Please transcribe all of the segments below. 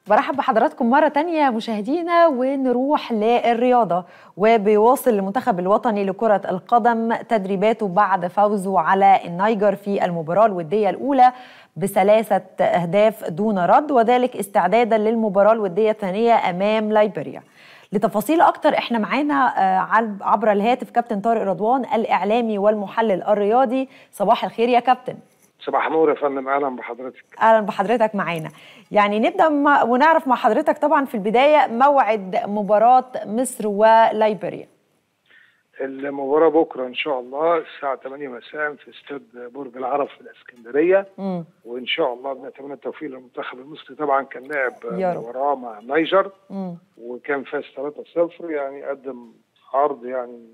برحب بحضراتكم مرة تانية مشاهدينا ونروح للرياضة وبيواصل المنتخب الوطني لكرة القدم تدريباته بعد فوزه على النيجر في المباراة الودية الأولى بثلاثة أهداف دون رد وذلك استعدادا للمباراة الودية الثانية أمام ليبيريا لتفاصيل أكتر إحنا معانا عبر الهاتف كابتن طارق رضوان الإعلامي والمحلل الرياضي صباح الخير يا كابتن صباح النور يا فندم اهلا بحضرتك اهلا بحضرتك معانا يعني نبدا مع ونعرف مع حضرتك طبعا في البدايه موعد مباراه مصر وليبيريا المباراه بكره ان شاء الله الساعه 8 مساء في استاد برج العرب في الاسكندريه مم. وان شاء الله بنتمنى التوفيق للمنتخب المصري طبعا كان لعب يا رب. مباراه مع النيجر مم. وكان فاز 3-0 يعني قدم عرض يعني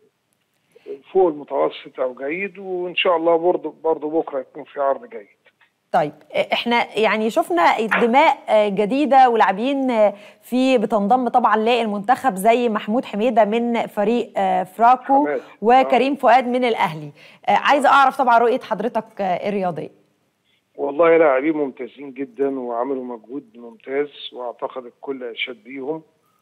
فوق المتوسط او جيد وان شاء الله برضه برضه بكره يكون في عرض جيد طيب احنا يعني شفنا دماء جديده ولاعبين في بتنضم طبعا للمنتخب زي محمود حميده من فريق فراكو حماد. وكريم فؤاد من الاهلي عايزه اعرف طبعا رؤيه حضرتك الرياضيه والله لاعبين ممتازين جدا وعملوا مجهود ممتاز واعتقد الكل اشاد بيهم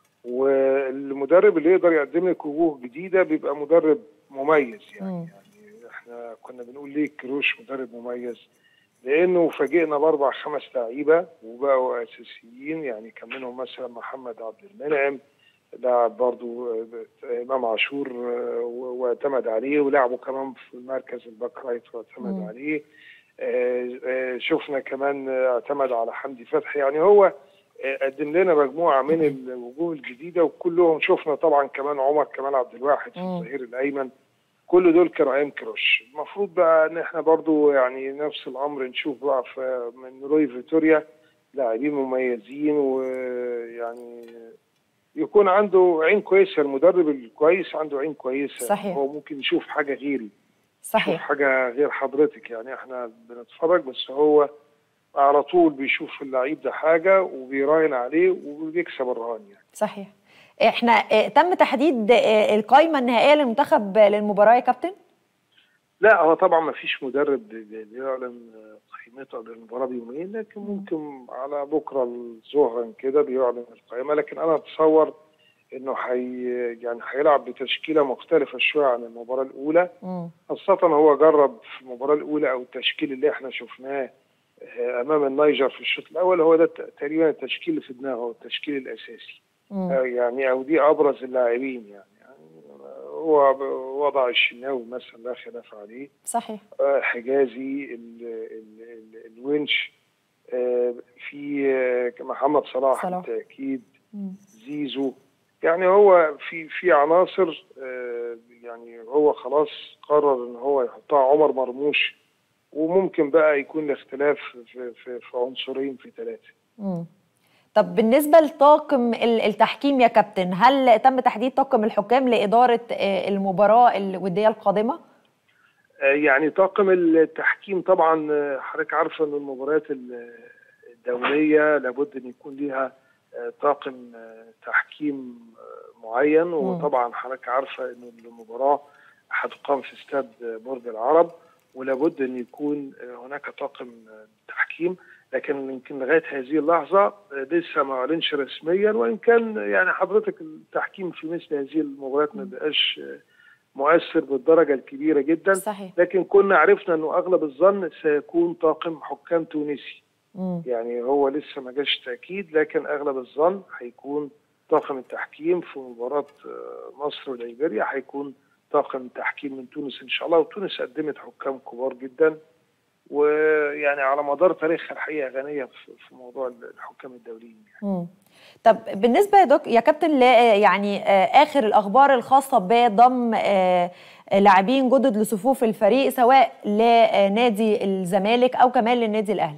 والمدرب اللي يقدر يقدم لك وجوه جديده بيبقى مدرب مميز يعني, مم. يعني احنا كنا بنقول ليه كروش مدرب مميز لانه فاجئنا باربع خمس لعيبه وبقوا اساسيين يعني كان منهم مثلا محمد عبد المنعم لاعب برضو آه، امام عاشور آه، و- واعتمد عليه ولعبوا كمان في مركز الباك رايت واعتمد مم. عليه آه، آه، شفنا كمان آه، اعتمد على حمدي فتحي يعني هو آه، قدم لنا مجموعه من الوجوه الجديده وكلهم شفنا طبعا كمان عمر كمال عبد الواحد في مم. الظهير الايمن كل دول كرايم كروش المفروض بقى ان احنا برضو يعني نفس الامر نشوف بقى في من روي فيتوريا لاعبين مميزين ويعني يكون عنده عين كويسه المدرب الكويس عنده عين كويسه صحيح. هو ممكن يشوف حاجه غيري يشوف صحيح حاجه غير حضرتك يعني احنا بنتفرج بس هو على طول بيشوف اللعيب ده حاجه وبيراهن عليه وبيكسب الرهان يعني صحيح احنا اه، تم تحديد اه، القائمه النهائيه للمنتخب للمباراه يا كابتن لا هو طبعا ما فيش مدرب بي- بي- بيعلن قائمته قبل المباراه بيومين لكن ممكن على بكره ظهرا كده بيعلن القائمه لكن انا اتصور انه حي يعني هيلعب بتشكيله مختلفه شويه عن المباراه الاولى مم. خاصه هو جرب في المباراه الاولى او التشكيل اللي احنا شفناه آه، امام النيجر في الشوط الاول هو ده ت- تقريبا التشكيل اللي في دماغه التشكيل الاساسي مم. آه، يعني او دي ابرز اللاعبين يعني, يعني هو ب- وضع الشناوي مثلا لا خلاف عليه صحيح آه، حجازي ال ال ال الونش آه، في آه، محمد صلاح صلاح. بالتاكيد مم. زيزو يعني هو في في عناصر آه، يعني هو خلاص قرر ان هو يحطها عمر مرموش وممكن بقى يكون الاختلاف في في, في عنصرين في ثلاثه مم. طب بالنسبة لطاقم ال- التحكيم يا كابتن هل تم تحديد طاقم الحكام لإدارة آه، المباراة الودية القادمة؟ آه، يعني طاقم التحكيم طبعا آه، حضرتك عارفه ان المباريات ال- الدوليه لابد ان يكون ليها آه، طاقم آه، تحكيم آه، معين وطبعا حضرتك عارفه ان المباراه هتقام في استاد آه، برج العرب ولابد ان يكون آه، هناك طاقم آه، تحكيم لكن يمكن لغايه هذه اللحظه آه، لسه ما اعلنش رسميا وان كان يعني حضرتك التحكيم في مثل هذه المباريات ما بقاش آه، مؤثر بالدرجه الكبيره جدا صحيح لكن كنا عرفنا انه اغلب الظن سيكون طاقم حكام تونسي مم. يعني هو لسه ما جاش تاكيد لكن اغلب الظن هيكون طاقم التحكيم في مباراه آه، مصر وليبيريا هيكون طاقم تحكيم من تونس ان شاء الله وتونس قدمت حكام كبار جدا ويعني على مدار تاريخها الحقيقه غنيه في في موضوع الحكام الدوليين يعني. مم. طب بالنسبة يا دك يا كابتن ل يعني آه، آخر الأخبار الخاصة بضم آه، لاعبين جدد لصفوف الفريق سواء لنادي الزمالك أو كمان للنادي الأهلي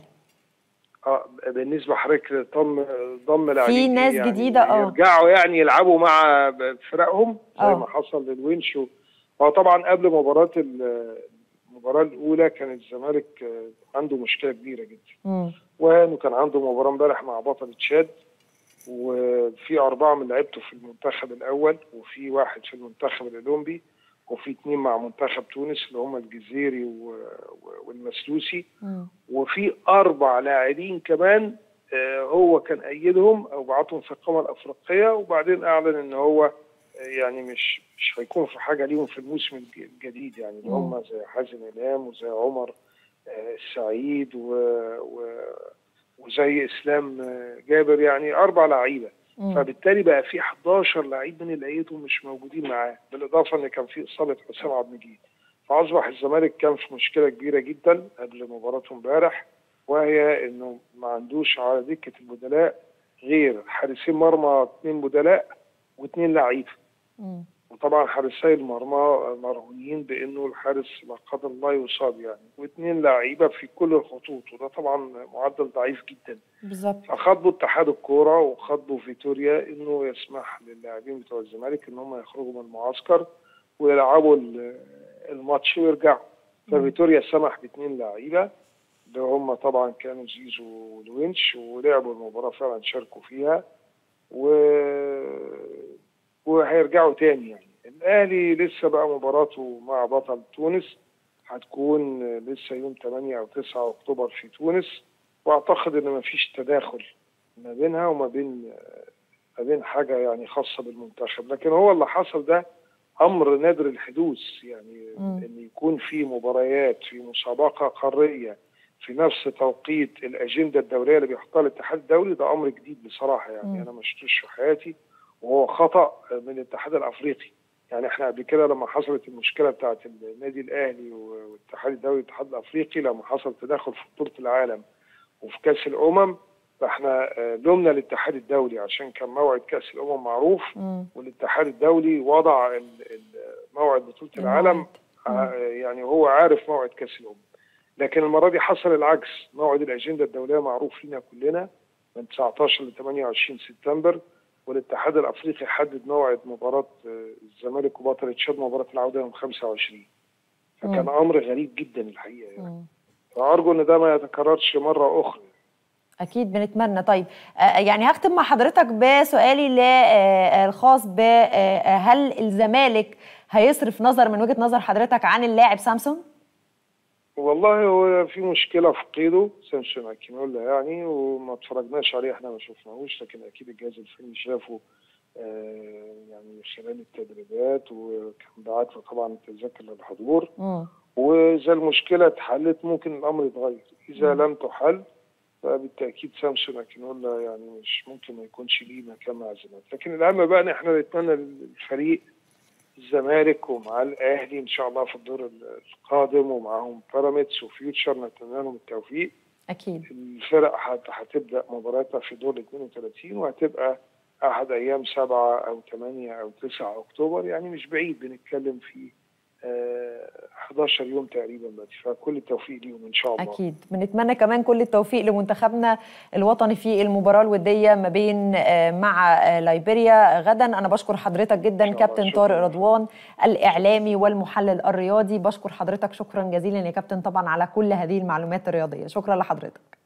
اه بالنسبه لحضرتك ضم ضم لاعبين ناس يعني جديدة، اه. يرجعوا يعني يلعبوا مع فرقهم زي اه. ما حصل للونش و- هو طبعا قبل مباراه ال- المباراه الاولى كان الزمالك آه، عنده مشكله كبيره جدا مم. وانه كان عنده مباراه امبارح مع بطل تشاد وفي اربعه من لعيبته في المنتخب الاول وفي واحد في المنتخب الاولمبي وفي اثنين مع منتخب تونس اللي هم الجزيري و- و- والمسلوسي مم. وفي اربع لاعبين كمان هو كان ايدهم او بعتهم في القمه الافريقيه وبعدين اعلن ان هو يعني مش مش هيكون في حاجه ليهم في الموسم الجديد يعني اللي هم زي حازم امام وزي عمر السعيد و, و وزي اسلام جابر يعني اربع لعيبه فبالتالي بقى في 11 لعيب من اللي لقيتهم مش موجودين معاه بالاضافه ان كان في اصابه حسام عبد المجيد فاصبح الزمالك كان في مشكله كبيره جدا قبل مباراته امبارح وهي انه ما عندوش على دكه البدلاء غير حارسين مرمى اثنين بدلاء واثنين لعيبه وطبعا حارسي المرمى مرهونين بانه الحارس لا قدر الله يصاب يعني واثنين لعيبه في كل الخطوط وده طبعا معدل ضعيف جدا بالظبط فخاطبوا اتحاد الكوره وخاطبوا فيتوريا انه يسمح للاعبين بتوع الزمالك ان هم يخرجوا من المعسكر ويلعبوا الماتش ويرجعوا ففيتوريا سمح باثنين لعيبه اللي هم طبعا كانوا زيزو والونش ولعبوا المباراه فعلا شاركوا فيها و وهيرجعوا تاني يعني الاهلي لسه بقى مباراته مع بطل تونس هتكون لسه يوم 8 او 9 اكتوبر في تونس واعتقد ان مفيش تداخل ما بينها وما بين ما بين حاجه يعني خاصه بالمنتخب لكن هو اللي حصل ده امر نادر الحدوث يعني م. ان يكون في مباريات في مسابقه قاريه في نفس توقيت الاجنده الدوليه اللي بيحطها الاتحاد الدولي ده امر جديد بصراحه يعني م. انا ما شفتوش في حياتي وهو خطا من الاتحاد الافريقي يعني احنا قبل كده لما حصلت المشكله بتاعت النادي الاهلي والاتحاد الدولي والاتحاد الافريقي لما حصل تداخل في بطوله العالم وفي كاس الامم فاحنا لومنا الاتحاد الدولي عشان كان موعد كاس الامم معروف م. والاتحاد الدولي وضع موعد بطوله العالم يعني هو عارف موعد كاس الامم لكن المره دي حصل العكس موعد الاجنده الدوليه معروف لنا كلنا من 19 ل 28 سبتمبر والاتحاد الافريقي حدد موعد مباراه الزمالك وبطل تشاد مباراه العوده يوم 25 فكان م. امر غريب جدا الحقيقه يعني فارجو ان ده ما يتكررش مره اخرى اكيد بنتمنى طيب يعني هختم مع حضرتك بسؤالي الخاص بهل الزمالك هيصرف نظر من وجهه نظر حضرتك عن اللاعب سامسون والله هو في مشكله في قيده سامسون اكينولا يعني وما اتفرجناش عليه احنا ما شفناهوش لكن اكيد الجهاز الفني شافه آه يعني خلال التدريبات وكان بعت له طبعا تذاكر للحضور واذا المشكله اتحلت ممكن الامر يتغير اذا م. لم تحل فبالتاكيد سامسون اكينولا يعني مش ممكن ما يكونش ليه مكان مع الزمالك لكن الاهم بقى ان احنا نتمنى للفريق الزمالك ومع الاهلي ان شاء الله في الدور القادم ومعاهم بيراميدز وفيوتشر نتمنى لهم التوفيق اكيد الفرق هتبدا مباراتها في دور 32 وهتبقى احد ايام 7 او 8 او 9 اكتوبر يعني مش بعيد بنتكلم في 11 يوم تقريبا دلوقتي فكل التوفيق ليهم ان شاء الله اكيد بنتمنى كمان كل التوفيق لمنتخبنا الوطني في المباراه الوديه ما بين مع ليبيريا غدا انا بشكر حضرتك جدا كابتن طارق رضوان الاعلامي والمحلل الرياضي بشكر حضرتك شكرا جزيلا يا كابتن طبعا على كل هذه المعلومات الرياضيه شكرا لحضرتك